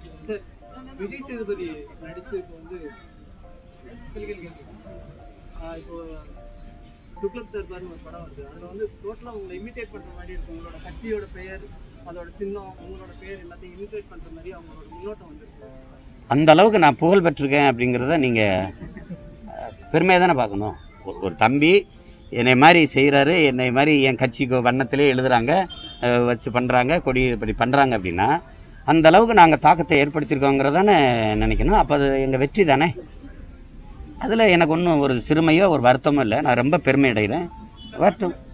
Sir Vijay Sethupathi நடித்து இப்போ வந்து கேள்வி கேள்வி கேள்வி. ஆஹ் இப்போ துக்ளக் தர்பார்னு ஒரு படம் வருது அதில் வந்து டோட்டலாக உங்களை இமிட்டேட் பண்ணுற மாதிரி இருக்கும் உங்களோட கட்சியோட பெயர் அதோட சின்னம் உங்களோட பெயர் எல்லாத்தையும் இமிட்டேட் பண்ணுற மாதிரி அவங்களோட முன்னோட்டம் வந்துருக்கு அந்த அளவுக்கு நான் புகழ் பெற்றிருக்கேன் அப்படிங்கிறத நீங்கள் பெருமையாக தானே பார்க்கணும் ஒரு- ஒரு தம்பி என்னை மாதிரி செய்கிறாரு என்னை மாதிரி என் கட்சிக்கு வண்ணத்திலே எழுதுறாங்க அஹ், வச்சு பண்ணுறாங்க கொடி இப்படி பண்ணுறாங்க அப்படின்னா அந்த அளவுக்கு நாங்கள் தாக்கத்தை ஏற்படுத்தியிருக்கோங்கிறதானே நினைக்கணும் அப்போ அது எங்கள் வெற்றி தானே அதில் எனக்கு ஒன்றும் ஒரு சிறுமையோ ஒரு வருத்தமோ இல்லை நான் ரொம்ப பெருமை அடைகிறேன் வரட்டும்